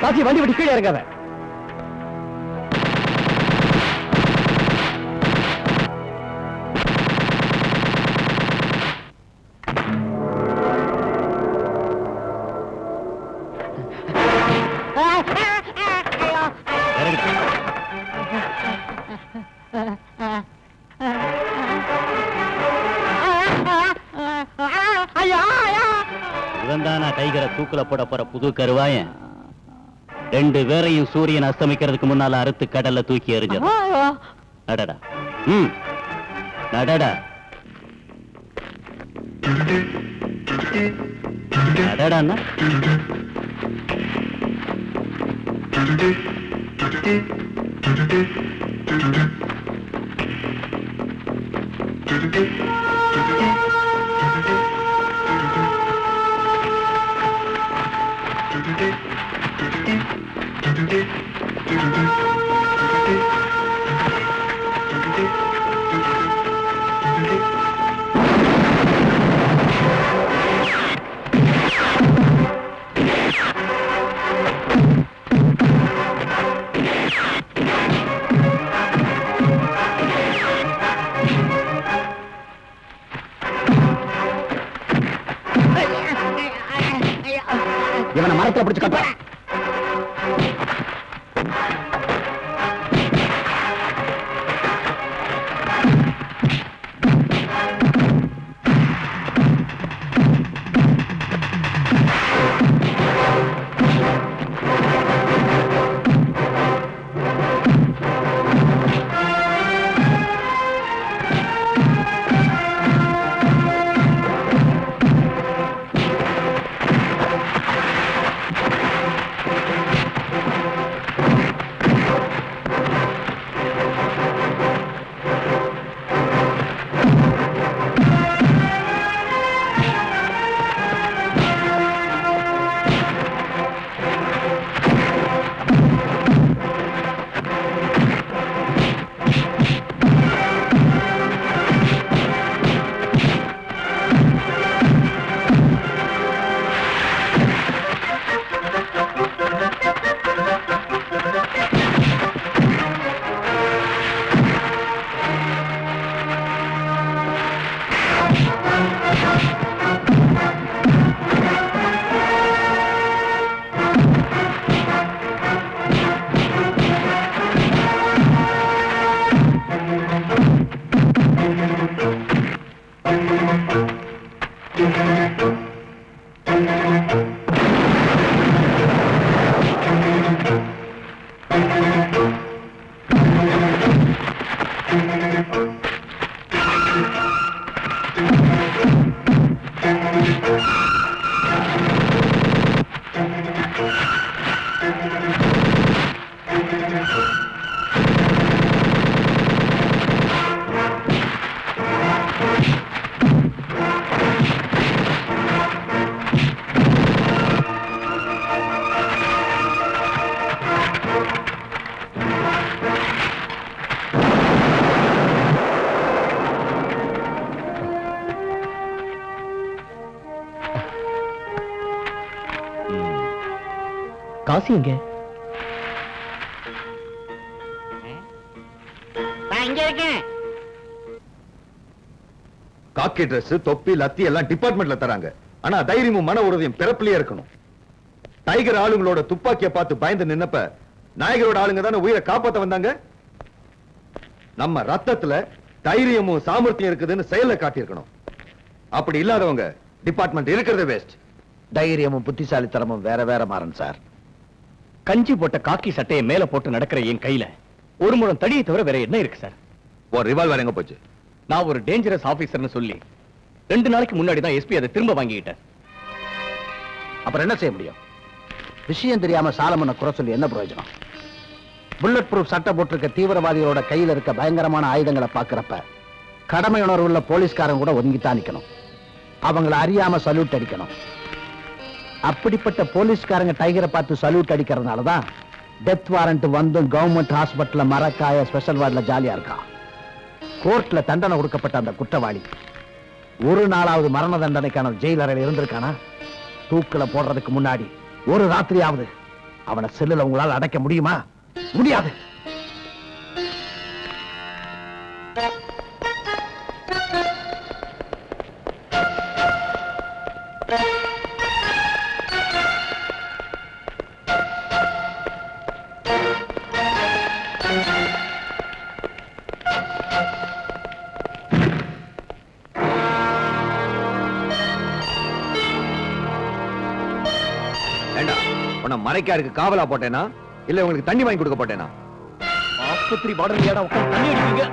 காசி வண்டி விட்டு கீழே இறங்காத இவன் தானா டைகரை தூக்குல போட போற புது கருவாயன் ரெண்டு பேரையும் சூரியன் அஸ்தமிக்கிறதுக்கு முன்னால அறுத்து கடல்ல தூக்கி எறிஞ்சது நடடா ம் நடடா நடடான்னா இவனை மரத்துல பிடிச்சு கட்ட காசி எங்க நான் இங்க இருக்கேன் காக்கி Dress தொப்பி லத்தி எல்லாம் டிபார்ட்மெண்ட்ல தராங்க ஆனா தைரியமும் மன உறுதியும் பிறப்பிலேயே இருக்கணும் டைகர் ஆளுங்களோட துப்பாக்கிய பார்த்து பயந்து நின்னப்ப நாயகரோட ஆளுங்க தானே உயிரை காப்பாத்த வந்தாங்க நம்ம ரத்தத்துல தைரியமும் சாமர்த்தியம் இருக்குதுன்னு செயல்ல காட்டியிருக்கணும் அப்படி இல்லாதவங்க டிபார்ட்மெண்ட் இருக்கிறது வேஸ்ட் தைரியமும் புத்திசாலித்தனமும் வேற வேற மாறன் சார் கஞ்சி போட்ட காக்கி சட்டையை மேல போட்டு நடக்கிற என் கையில ஒரு முழம் தடியை தவிர வேற என்ன இருக்கு சார் ஒரு ரிவால்வர் எங்க போச்சு நான் ஒரு டேஞ்சரஸ் ஆபீசர்னு சொல்லி ரெண்டு நாளைக்கு முன்னாடி தான் எஸ்பி அதை திரும்ப வாங்கிக்கிட்டேன் அப்புறம் என்ன செய்ய முடியும் விஷயம் தெரியாம சாலமனை குறை சொல்லி என்ன பிரயோஜனம் புல்லட் ப்ரூஃப் சட்டை போட்டிருக்க தீவிரவாதிகளோட கையில இருக்க பயங்கரமான ஆயுதங்களை பார்க்கறப்ப கடமை உணர்வு உள்ள போலீஸ்காரன் கூட ஒதுங்கித்தான் நிக்கணும் அவங்கள அறியாம சல்யூட் அடிக்கணும் அப்படிப்பட்ட போலீஸ்காரங்க டைகரை பார்த்து சல்யூட் அடிக்கிறதுனால தான் டெத் வாரண்ட் வந்தும் கவர்மெண்ட் ஹாஸ்பிட்டல்ல மரக்காய ஸ்பெஷல் வார்டுல ஜாலியா இருக்கான் கோர்ட்ல தண்டனை கொடுக்கப்பட்ட அந்த குற்றவாளி ஒரு நாளாவது மரண தண்டனைக்கான ஜெயில் அறையில் இருந்திருக்கானா தூக்குல போடுறதுக்கு முன்னாடி ஒரு ராத்திரியாவது அவனை செல்லுல உங்களால அடைக்க முடியுமா முடியாது ஏண்டா உன்னை மறைக்காருக்கு காவலா போட்டேனா இல்ல உங்களுக்கு தண்ணி வாங்கி கொடுக்க போட்டேனா ஆஸ்பத்திரி பாடல் ஏடா உட்கார்ந்து தண்ணி அடிக்கிறீங்க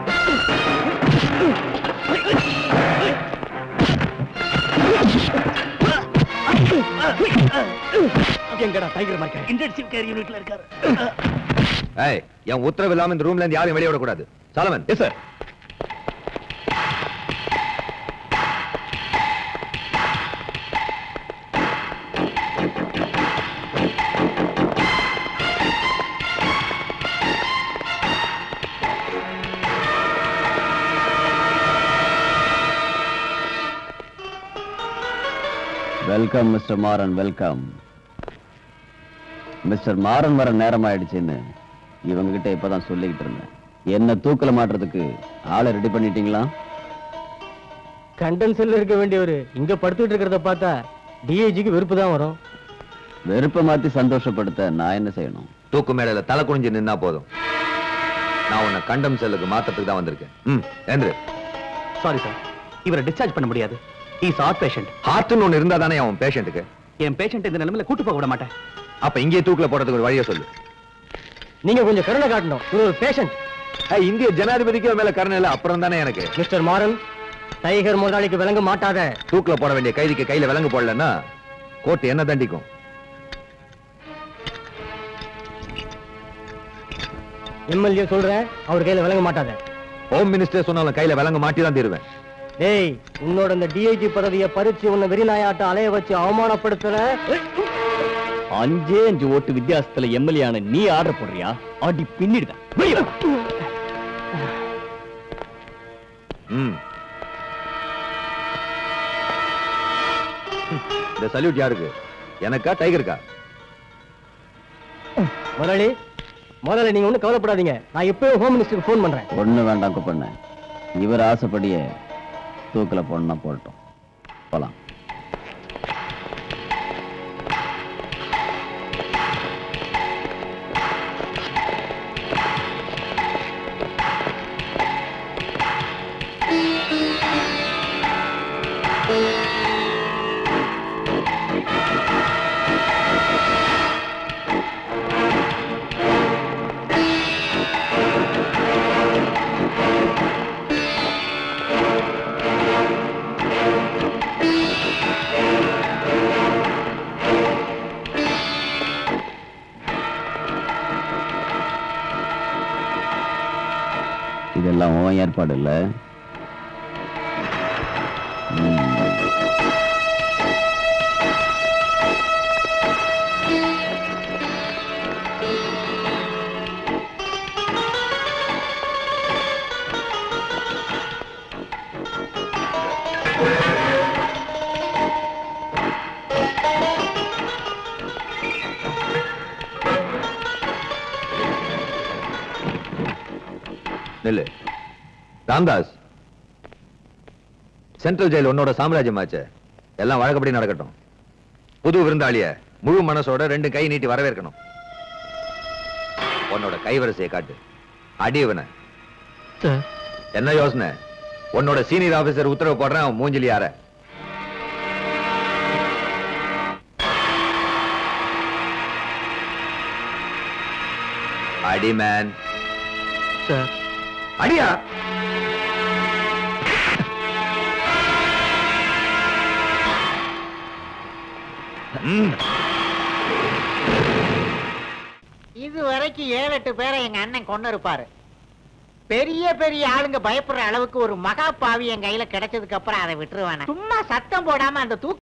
எங்கடா டைகர் மார்க்க இன்டென்சிவ் கேர் யூனிட்ல இருக்காரு ஏய் என் உத்தரவு இல்லாம இந்த ரூம்ல இருந்து யாரையும் வெளியே விடக்கூடாது Solomon yes sir welcome mister Maran welcome mister Maran வர நேரம் ஆயிடுச்சுன்னு இவங்க கிட்ட இப்பதான் சொல்லிக்கிட்டு இருந்தேன் என்ன தூக்கல மாட்டுறதுக்கு ஆளை ரெடி பண்ணிட்டீங்களா கண்டன் செல்ல இருக்க வேண்டியவரு இங்க படுத்துட்டு இருக்கிறத பார்த்தா டிஐஜிக்கு வெறுப்பு தான் வரும் வெறுப்பை மாத்தி சந்தோஷப்படுத்த நான் என்ன செய்யணும் தூக்கு மேடையில தலை குனிஞ்சு நின்னா போதும் நான் உன்னை கண்டம் செல்லுக்கு மாத்தத்துக்கு தான் வந்திருக்கேன் ம் ஏந்திரு சாரி சார் இவரை டிஸ்சார்ஜ் பண்ண முடியாது இஸ் ஆட் பேஷண்ட் ஹார்ட்னு ஒண்ணு இருந்தா தானே அவன் பேஷண்ட்டுக்கு என் பேஷண்ட் இந்த நிலைமையில கூட்டு போக விட மாட்டேன் அப்ப இங்கேயே தூக்குல போறதுக்கு ஒரு வழியை சொல்லு நீங்க கொஞ்சம் கருணை காட்டணும் இவர் ஒரு பேஷண்ட் ஏய், இந்திய ஜனாதிபதிக்கு அவன் மேல கருணை இல்ல அப்புறம் தானே எனக்கு மிஸ்டர் மாறன் டைகர் முதலாளிக்கு விளங்க மாட்டாத தூக்குல போட வேண்டிய கைதிக்கு கையில விலங்கு போடலன்னா கோர்ட் என்ன தண்டிக்கும் எம்எல்ஏ சொல்றேன் அவர் கையில விளங்க மாட்டாத ஹோம் மினிஸ்டர் சொன்னாலும் கையில விலங்கு மாட்டி தான் தீருவேன் டேய் உன்னோட இந்த டிஐஜி பதவியை பறிச்சு உன்னை வெறிநாயாட்டம் அலைய வச்சு அவமானப்படுத்துற அஞ்சே அஞ்சு ஓட்டு வித்தியாசத்துல எம்எல்ஏ ஆன நீ ஆர்டர் போடுறியா அடி பின்னிடுதான் ம் இந்த சல்யூட் யாருக்கு எனக்கா டைகருக்கா முதலாளி முதல்ல நீங்க ஒண்ணும் கவலைப்படாதீங்க நான் இப்பவே ஹோம் மினிஸ்டருக்கு ஃபோன் பண்றேன் ஒண்ணு வேண்டாம் குப்பண்ண இவர் ஆசைப்படியே தூக்கில போடணும்னா போட்டோம் போலாம் இதெல்லாம் உன் ஏற்பாடு இல்ல ம். நெல்லு ராம்தாஸ் சென்ட்ரல் ஜெயில் உன்னோட சாம்ராஜ்யமாச்சே எல்லாம் வழக்கப்படி நடக்கட்டும் புது விருந்தாளிய முழு மனசோட ரெண்டு கை நீட்டி வரவேற்கணும் உன்னோட கைவரிசையை காட்டு அடியவன என்ன யோசனை உன்னோட சீனியர் ஆபீசர் உத்தரவு போடுறேன் அவன் மூஞ்சிலி யார அடி மேன் சார் அடியா ம் இது வரைக்கும் ஏழு எட்டு பேரை எங்க அண்ணன் கொண்டு இருப்பாரு பெரிய பெரிய ஆளுங்க பயப்படுற அளவுக்கு ஒரு மகா பாவி என் கையில கிடைச்சதுக்கு அப்புறம் அதை விட்டுருவானே சும்மா சத்தம் போடாம அந்த தூக்கு